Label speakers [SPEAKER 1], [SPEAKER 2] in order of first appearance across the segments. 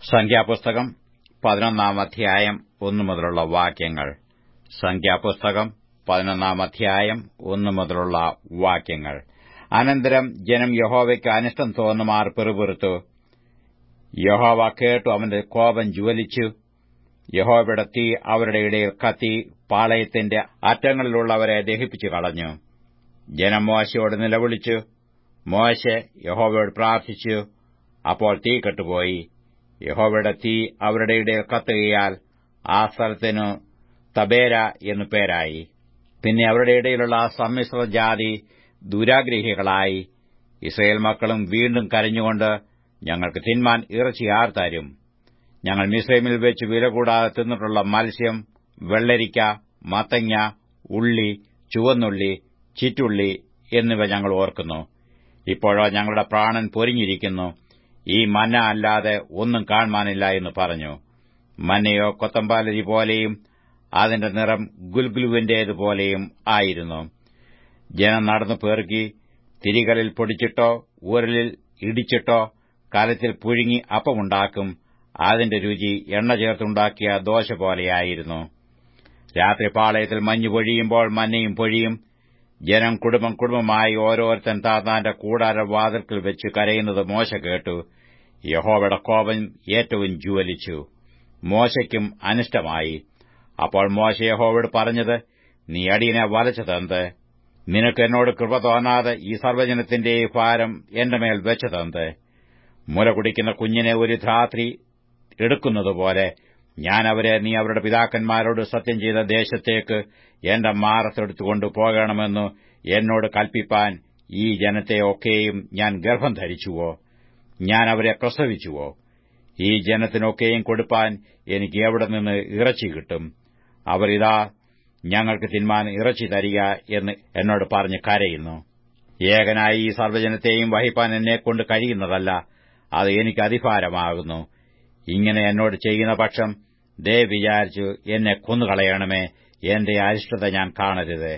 [SPEAKER 1] സംഖ്യാപുസ്തകം പതിനൊന്നാം അധ്യായം ഒന്നു മുതലുള്ള വാക്യങ്ങൾ സംഖ്യാപുസ്തകം പതിനൊന്നാം അധ്യായം ഒന്നു മുതലുള്ള വാക്യങ്ങൾ അനന്തരം ജനം യഹോവയ്ക്ക് അനിഷ്ടം തോന്നുമാർ പിറുപിറുത്തു യഹോവ കേട്ടു അവന്റെ കോപം ജ്വലിച്ചു യഹോവയുടെ തീ അവരുടെ ഇടയിൽ കത്തി പാളയത്തിന്റെ അറ്റങ്ങളിലുള്ളവരെ ദഹിപ്പിച്ചു കളഞ്ഞു ജനം മോശയോട് നിലവിളിച്ചു മോശെ യഹോവയോട് പ്രാർത്ഥിച്ചു അപ്പോൾ തീ കെട്ടുപോയി യഹോവയുടെ തീ അവരുടെ ഇടയിൽ കത്തുകയാൽ ആ സ്ഥലത്തിനു തബേര എന്നു പേരായി പിന്നെ അവരുടെ ഇടയിലുള്ള സമ്മിശ്ര ജാതി ദുരാഗ്രഹികളായി ഇസ്രയേൽ മക്കളും വീണ്ടും കരഞ്ഞുകൊണ്ട് ഞങ്ങൾക്ക് തിന്മാൻ ഇറച്ചി ആർ തരും ഞങ്ങൾ മിസ്രൈമിൽ വെച്ച് വില കൂടാതെ തിന്നിട്ടുള്ള മത്സ്യം വെള്ളരിക്ക മത്തങ്ങ ഉള്ളി ചുവന്നുള്ളി ചിറ്റുള്ളി എന്നിവ ഞങ്ങൾ ഓർക്കുന്നു ഇപ്പോഴോ ഞങ്ങളുടെ പ്രാണൻ പൊരിഞ്ഞിരിക്കുന്നു ഈ മന്ന അല്ലാതെ ഒന്നും കാണുവാനില്ല എന്ന് പറഞ്ഞു മന്നയോ കൊത്തമ്പാലരി പോലെയും അതിന്റെ നിറം ഗുൽഗുലുവിന്റേതുപോലെയും ആയിരുന്നു ജനം നടന്നു പേർക്കി തിരികളിൽ പൊടിച്ചിട്ടോ ഊരലിൽ ഇടിച്ചിട്ടോ കലത്തിൽ പുഴുങ്ങി അപ്പമുണ്ടാക്കും അതിന്റെ രുചി എണ്ണ ചേർത്തുണ്ടാക്കിയ ദോശ പോലെയായിരുന്നു രാത്രി പാളയത്തിൽ മഞ്ഞു പൊഴിയുമ്പോൾ മഞ്ഞയും പൊഴിയും ജനം കുടുംബം കുടുംബമായി ഓരോരുത്തൻ താത്താന്റെ കൂടാര വാതിൽക്കൽ വെച്ച് കരയുന്നത് മോശ കേട്ടു യഹോവയുടെ കോപം ഏറ്റവും ജ്വലിച്ചു മോശയ്ക്കും അനിഷ്ടമായി അപ്പോൾ മോശ യഹോവയോട് പറഞ്ഞത് നീ അടിയനെ വലച്ചതെന്ത് നിനക്ക് എന്നോട് കൃപ തോന്നാതെ ഈ സർവ്വജനത്തിന്റെ ഭാരം എന്റെ മേൽ വെച്ചതെന്ത് മുല കുടിക്കുന്ന കുഞ്ഞിനെ ഒരു ധാത്രി എടുക്കുന്നതുപോലെ ഞാൻ അവരെ നീ അവരുടെ പിതാക്കന്മാരോട് സത്യം ചെയ്ത ദേശത്തേക്ക് എന്റെ മാറത്തെടുത്തുകൊണ്ട് പോകണമെന്നു എന്നോട് കൽപ്പിപ്പാൻ ഈ ജനത്തെ ഒക്കെയും ഞാൻ ഗർഭം ധരിച്ചുവോ ഞാൻ അവരെ പ്രസവിച്ചുവോ ഈ ജനത്തിനൊക്കെയും കൊടുപ്പാൻ എനിക്ക് എവിടെ നിന്ന് ഇറച്ചി കിട്ടും അവർ ഇതാ ഞങ്ങൾക്ക് തിന്മാൻ ഇറച്ചി തരിക എന്ന് എന്നോട് പറഞ്ഞ് കരയുന്നു ഏകനായി ഈ സർവ്വജനത്തെയും വഹിപ്പാൻ എന്നെക്കൊണ്ട് കഴിയുന്നതല്ല അത് എനിക്ക് അധിഭാരമാകുന്നു ഇങ്ങനെ എന്നോട് ചെയ്യുന്ന പക്ഷം ദേ വിചാരിച്ചു എന്നെ കൊന്നുകളയണമേ എന്റെ അരിഷ്ടത ഞാൻ കാണരുത്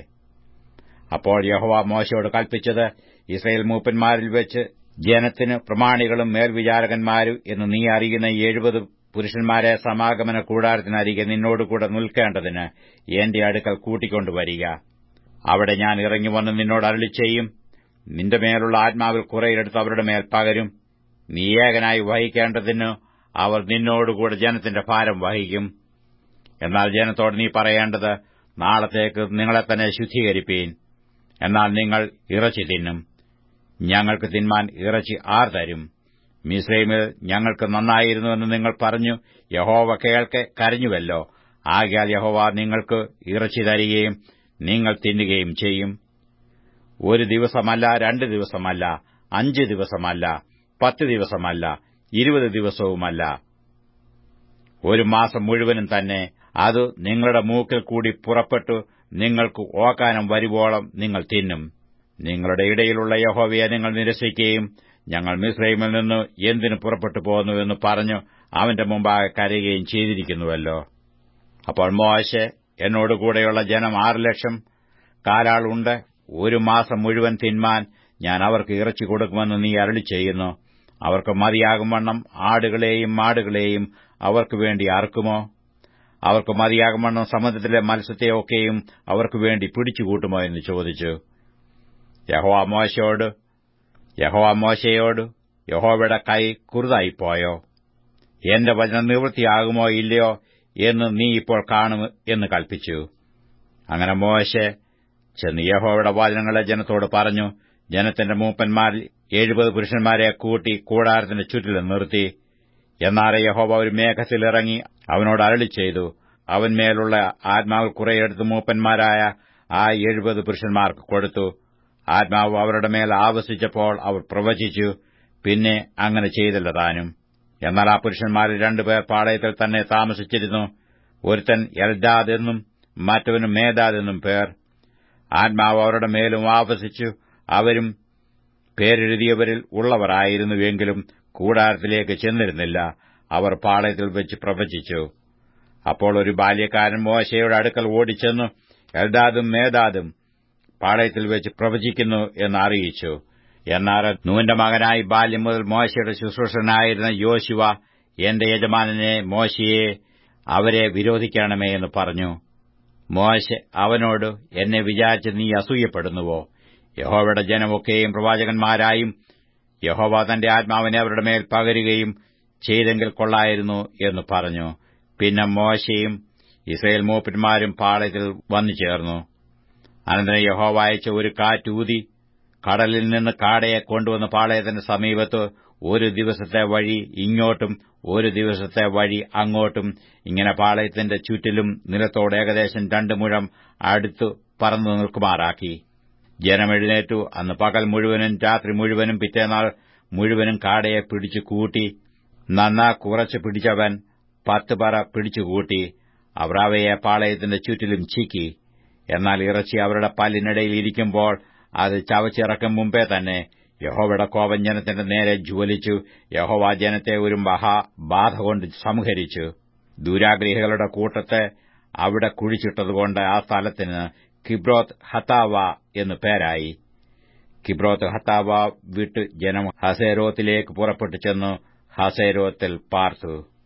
[SPEAKER 1] അപ്പോൾ യഹോവ മോശയോട് കൽപ്പിച്ചത് ഇസ്രയേൽ മൂപ്പന്മാരിൽ വെച്ച് ജനത്തിന് പ്രമാണികളും മേൽവിചാരകന്മാരും എന്ന് നീ അറിയുന്ന എഴുപത് പുരുഷന്മാരെ സമാഗമന കൂടാരത്തിനരികെ നിന്നോടുകൂടെ നിൽക്കേണ്ടതിന് എന്റെ അടുക്കൽ കൂട്ടിക്കൊണ്ടുവരിക അവിടെ ഞാൻ ഇറങ്ങി വന്ന് നിന്നോട് അരളി ചെയ്യും നിന്റെ മേലുള്ള ആത്മാവിൽ കുറെയെടുത്ത് അവരുടെ മേൽ പകരും നീ ഏകനായി വഹിക്കേണ്ടതിന് അവർ നിന്നോടുകൂടെ ജനത്തിന്റെ ഭാരം വഹിക്കും എന്നാൽ ജനത്തോട് നീ പറയേണ്ടത് നാളത്തേക്ക് നിങ്ങളെ തന്നെ ശുദ്ധീകരിപ്പീൻ എന്നാൽ നിങ്ങൾ ഇറച്ചി തിന്നും ഞങ്ങൾക്ക് തിന്മാൻ ഇറച്ചി ആർ തരും മിസ്രൈമിൽ ഞങ്ങൾക്ക് നന്നായിരുന്നുവെന്ന് നിങ്ങൾ പറഞ്ഞു യഹോവ കേൾക്കെ കരഞ്ഞുവല്ലോ ആകയാൽ യഹോവ നിങ്ങൾക്ക് ഇറച്ചി തരികയും നിങ്ങൾ തിന്നുകയും ചെയ്യും ഒരു ദിവസമല്ല രണ്ട് ദിവസമല്ല അഞ്ച് ദിവസമല്ല പത്ത് ദിവസമല്ല ഇരുപത് ദിവസവുമല്ല ഒരു മാസം മുഴുവനും തന്നെ അത് നിങ്ങളുടെ മൂക്കിൽ കൂടി പുറപ്പെട്ടു നിങ്ങൾക്ക് ഓക്കാനം വരുവോളം നിങ്ങൾ തിന്നും നിങ്ങളുടെ ഇടയിലുള്ള യഹോവയെ നിങ്ങൾ നിരസിക്കുകയും ഞങ്ങൾ മിസ്രൈമിൽ നിന്ന് എന്തിനു പുറപ്പെട്ടു പോകുന്നുവെന്ന് പറഞ്ഞു അവന്റെ മുമ്പാകെ കരയുകയും ചെയ്തിരിക്കുന്നുവല്ലോ അപ്പോൾ മോശെ എന്നോടുകൂടെയുള്ള ജനം ആറ് ലക്ഷം കാലാളുണ്ട് ഒരു മാസം മുഴുവൻ തിന്മാൻ ഞാൻ അവർക്ക് ഇറച്ചി കൊടുക്കുമെന്ന് നീ അരളി ചെയ്യുന്നു അവർക്ക് മതിയാകും വണ്ണം ആടുകളെയും മാടുകളെയും അവർക്ക് വേണ്ടി അറുക്കുമോ അവർക്ക് മതിയാകും വണ്ണം സമുദ്രത്തിലെ മത്സ്യത്തെയൊക്കെയും അവർക്ക് വേണ്ടി പിടിച്ചുകൂട്ടുമോ എന്ന് ചോദിച്ചു യഹോവ മോശയോട് യഹോവ മോശയോട് യഹോവയുടെ കൈ കുറുതായിപ്പോയോ എന്റെ വചനം നിവൃത്തിയാകുമോ ഇല്ലയോ എന്ന് നീ ഇപ്പോൾ കാണും എന്ന് കൽപ്പിച്ചു അങ്ങനെ മോശെ ചെന്ന് യഹോവയുടെ വചനങ്ങളെ ജനത്തോട് പറഞ്ഞു ജനത്തിന്റെ മൂപ്പന്മാരിൽ എഴുപത് പുരുഷന്മാരെ കൂട്ടി കൂടാരത്തിന്റെ ചുറ്റിലും നിർത്തി എന്നാൽ യഹോവ ഒരു മേഘത്തിലിറങ്ങി അവനോട് അരളി ചെയ്തു അവൻമേലുള്ള ആത്മാവ് കുറെയെടുത്ത് മൂപ്പന്മാരായ ആ എഴുപത് പുരുഷന്മാർക്ക് കൊടുത്തു ആത്മാവ് അവരുടെ മേൽ ആവസിച്ചപ്പോൾ അവർ പ്രവചിച്ചു പിന്നെ അങ്ങനെ ചെയ്തില്ല താനും എന്നാൽ ആ പുരുഷന്മാരിൽ രണ്ടുപേർ പാളയത്തിൽ തന്നെ താമസിച്ചിരുന്നു ഒരുത്തൻ എൽദാദ് എന്നും മറ്റവനും മേദാദ് എന്നും പേർ ആത്മാവ് അവരുടെ മേലും ആവസിച്ചു അവരും പേരെഴുതിയവരിൽ ഉള്ളവരായിരുന്നുവെങ്കിലും കൂടാരത്തിലേക്ക് ചെന്നിരുന്നില്ല അവർ പാളയത്തിൽ വെച്ച് പ്രവചിച്ചു അപ്പോൾ ഒരു ബാല്യക്കാരൻ മോശയുടെ അടുക്കൽ ഓടിച്ചെന്നു എൽദാദും മേദാദും പാളയത്തിൽ വെച്ച് പ്രവചിക്കുന്നു എന്ന് അറിയിച്ചു എന്നാൽ നൂന്റെ മകനായി ബാല്യം മുതൽ മോശയുടെ ശുശ്രൂഷനായിരുന്ന യോശുവ എന്റെ യജമാനനെ മോശയെ അവരെ വിരോധിക്കണമേ എന്ന് പറഞ്ഞു മോശ അവനോട് എന്നെ വിചാരിച്ച് നീ അസൂയപ്പെടുന്നുവോ യഹോവയുടെ ജനമൊക്കെയും പ്രവാചകന്മാരായും യഹോവ തന്റെ ആത്മാവിനെ അവരുടെ മേൽ പകരുകയും ചെയ്തെങ്കിൽ കൊള്ളായിരുന്നു എന്ന് പറഞ്ഞു പിന്നെ മോശയും ഇസ്രയേൽ മൂപ്പന്മാരും പാളയത്തിൽ വന്നു ചേർന്നു അനന്തരം യഹോവ അയച്ച ഒരു കാറ്റൂതി കടലിൽ നിന്ന് കാടയെ കൊണ്ടുവന്ന് പാളയത്തിന്റെ സമീപത്ത് ഒരു ദിവസത്തെ വഴി ഇങ്ങോട്ടും ഒരു ദിവസത്തെ വഴി അങ്ങോട്ടും ഇങ്ങനെ പാളയത്തിന്റെ ചുറ്റിലും നിലത്തോട് ഏകദേശം രണ്ടു മുഴം അടുത്തു പറന്നു നിൽക്കുമാറാക്കി ജനമെഴുന്നേറ്റു അന്ന് പകൽ മുഴുവനും രാത്രി മുഴുവനും പിറ്റേനാൾ മുഴുവനും കാടയെ പിടിച്ചു കൂട്ടി നന്നാ കുറച്ച് പിടിച്ചവൻ പത്ത് പറ പിടിച്ചുകൂട്ടി അവർ അവയെ പാളയത്തിന്റെ ചുറ്റിലും ചീക്കി എന്നാൽ ഇറച്ചി അവരുടെ പല്ലിനിടയിൽ ഇരിക്കുമ്പോൾ അത് ചവച്ചിറക്കും മുമ്പേ തന്നെ യഹോവയുടെ കോപം ജനത്തിന്റെ നേരെ ജ്വലിച്ചു യഹോവ ജനത്തെ ഒരു മഹാബാധ കൊണ്ട് സംഹരിച്ചു ദൂരാഗ്രഹികളുടെ കൂട്ടത്തെ അവിടെ കുഴിച്ചിട്ടതുകൊണ്ട് ആ സ്ഥലത്തിന് കിബ്രോത്ത് ഹത്താവ എന്നു പേരായി കിബ്രോത്ത് ഹത്താവ വിട്ട് ജനം ഹസേരോത്തിലേക്ക് പുറപ്പെട്ടു ചെന്നു ഹസേരോത്തിൽ പാർത്തു